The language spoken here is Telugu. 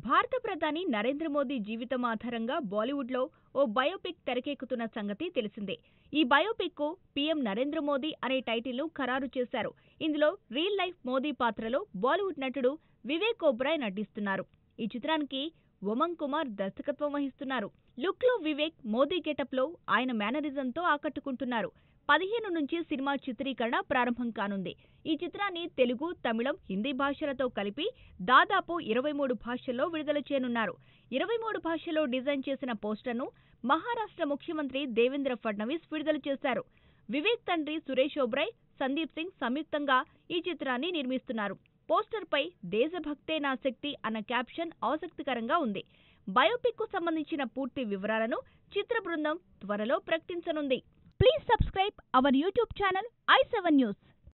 భారత ప్రధాని నరేంద్ర మోదీ జీవితం ఆధారంగా బాలీవుడ్లో ఓ బయోపిక్ తెరకెక్కుతున్న సంగతి తెలిసిందే ఈ బయోపిక్ కు పీఎం నరేంద్ర మోదీ అనే టైటిల్ను ఖరారు చేశారు ఇందులో రియల్ లైఫ్ మోదీ పాత్రలో బాలీవుడ్ నటుడు వివేక్ ఓబ్రాయ్ నటిస్తున్నారు ఈ చిత్రానికి ఉమంగ్ కుమార్ దర్శకత్వం వహిస్తున్నారు లుక్ లో వివేక్ మోదీ గెటప్ లో ఆయన మేనరిజంతో ఆకట్టుకుంటున్నారు పదిహేను నుంచి సినిమా చిత్రీకరణ ప్రారంభం కానుంది ఈ చిత్రాన్ని తెలుగు తమిళం హిందీ భాషలతో కలిపి దాదాపు ఇరవై మూడు భాషల్లో విడుదల చేయనున్నారు ఇరవై మూడు భాషల్లో డిజైన్ చేసిన పోస్టర్ను మహారాష్ట్ర ముఖ్యమంత్రి దేవేంద్ర ఫడ్నవీస్ విడుదల చేశారు వివేక్ తండ్రి సురేష్ ఓబ్రాయ్ సందీప్ సింగ్ సంయుక్తంగా ఈ చిత్రాన్ని నిర్మిస్తున్నారు పోస్టర్పై దేశభక్తే నా శక్తి అన్న క్యాప్షన్ ఆసక్తికరంగా ఉంది బయోపిక్ కు సంబంధించిన పూర్తి వివరాలను చిత్ర బృందం త్వరలో ప్రకటించనుంది please subscribe our YouTube channel I seven news